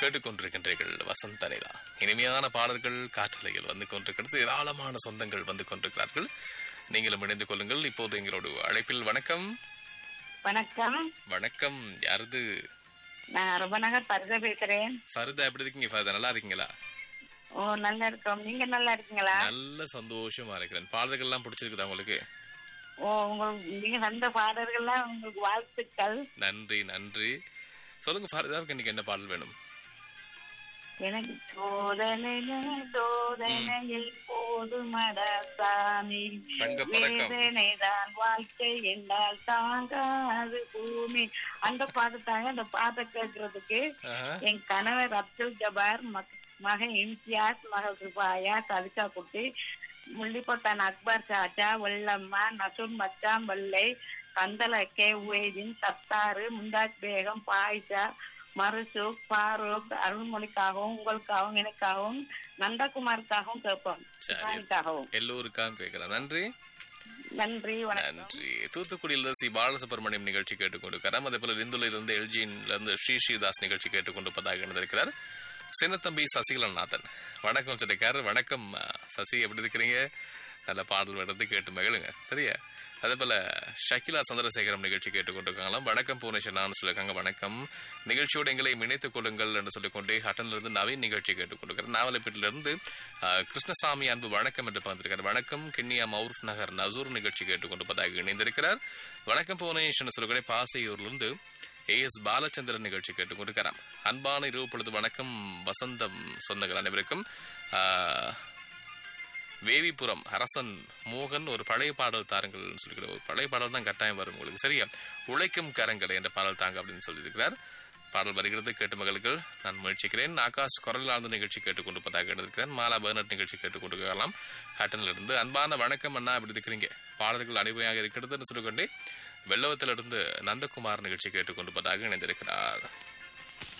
கேட்டுக்கொண்டிருக்கின்றீர்கள் வசந்த நிலா இனிமையான பாடல்கள் காற்றலையில் வந்து கொண்டிருக்கிறது ஏராளமான சொந்தங்கள் வந்து கொண்டிருக்கிறார்கள் நீங்களும் இணைந்து கொள்ளுங்கள் இப்போது எங்களோட அழைப்பில் வணக்கம் வணக்கம் வணக்கம் யாரது நான் ரூபநகர் பரிசா பேசுறேன் ஃபர்தா எப்படி இருக்கீங்க ஃபர்தா நல்லா இருக்கீங்களா ஓ நல்லா இருக்கோம் நீங்க நல்லா இருக்கீங்களா நல்ல சந்தோஷமா இருக்கிறேன் பாடல்கள் எல்லாம் பிடிச்சிருக்குதா உங்களுக்கு ஓ உங்களுக்கு நீங்க தந்த பாடல்கள்லாம் உங்களுக்கு வாழ்த்துக்கள் நன்றி நன்றி சொல்லுங்க ஃபர்தாவுக்கு இன்னைக்கு என்ன பாடல் வேணும் எனக்கு சோதனையில் சோதனையில் போதுமடா சாமி தங்கப் பதக்கம். வேதனைதான் வாழ்க்கை என்றால் தாங்காது பூமி அந்த பாட்டு தாங்க அந்த பாட்டை கேட்கறதுக்கு ஆஹா. என் கணவர் அப்துல் ஜபார் மக- மகன் இம்தியாஸ் மகள் சுபாயா சவிதா குட்டி முள்ளிப்பட்டான் அக்பர் சாச்சா வெள்ளம்மா நசூர் மச்சான் வெள்ளை கந்தல கே உவேதின் சத்தாறு முந்தாஜ் பேகம் பாயிஷா மருசூக் ஃபாரூக் அருள்மொழிக்காகவும் உங்களுக்காகவும் எனக்காகவும் நந்தகுமாருக்காகவும் கேட்போம் சரி. சிவானிக்காகவும் எல்லோருக்காகவும் கேட்கலாம் நன்றி நன்றி வணக்கம் நன்றி தூத்துக்குடியிலிருந்து சி பாலசுப்ரமணியம் நிகழ்ச்சி கேட்டுக்கொண்டிருக்கிறார் அதே போல லிந்துலையிலிருந்து இருந்து எல்ஜியில இருந்து ஸ்ரீ ஸ்ரீதாஸ் நிகழ்ச்சி கேட்டுக்கொண்டிருப்பதாக இணைந்திருக்கிறார் சின்னத்தம்பி சசிகலநாதன் வணக்கம் சின்னக்கார் வணக்கம் அஹ், சசி எப்படி இருக்கிறீங்க நல்ல பாடல் விடுறது கேட்டு மகிழுங்க சரியா அதே போல ஷகிலா சந்திரசேகரம் நிகழ்ச்சி கேட்டுக்கொண்டிருக்காங்களாம் வணக்கம் புவனேஸ்வர் நான் சொல்லியிருக்காங்க வணக்கம் நிகழ்ச்சியோடு எங்களை இணைத்துக் கொள்ளுங்கள் என்று சொல்லிக்கொண்டே ஹட்டன்ல இருந்து நவீன் நிகழ்ச்சி கேட்டுக்கொண்டிருக்கிறார் நாவலப்பேட்டில இருந்து அஹ், கிருஷ்ணசாமி அன்பு வணக்கம் என்று பகிர்ந்திருக்கிறார் வணக்கம் கிண்ணியா மவுர்ஃப் நகர் நசூர் நிகழ்ச்சி கேட்டுக்கொண்டிருப்பதாக இணைந்திருக்கிறார் வணக்கம் புவனேஷ் என்று சொல்லக்கூடிய பாசையூர்லிருந்து ஏ எஸ் பாலச்சந்திரன் நிகழ்ச்சி கேட்டுக்கொண்டிருக்கிறார் அன்பான இரவு பொழுது வணக்கம் வசந்தம் சொந்தங்கள் அனைவருக்கும் ஆஹ், வேவிபுரம் அரசன் மோகன் ஒரு பழைய பாடல் தாருங்கள் சொல்லிக்கிற ஒரு பழைய பாடல் தான் கட்டாயம் வரும் உங்களுக்கு சரியா உழைக்கும் கரங்களை என்ற பாடல் தாங்க அப்படின்னு சொல்லியிருக்கிறார் பாடல் வருகிறது கேட்டு மகளுக்கு நான் முயற்சிக்கிறேன் ஆகாஷ் குரலாழ்ந்த நிகழ்ச்சி கேட்டுக்கொண்டிருப்பதாக இருக்கிறேன் மாலா பர்னட் நிகழ்ச்சி கேட்டுக்கொண்டிருக்கலாம் ஹேட்டன்ல இருந்து அன்பான வணக்கம் அண்ணா அப்படி இருக்கிறீங்க பாடல்கள் அனுபவியாக இருக்கிறதுன்னு சொல்லிக்கொண்டே வெள்ளவத்திலிருந்து நந்தகுமார் நிகழ்ச்சி கேட்டுக்கொண்டிருப்பதாக இணைந்திருக்கிறார்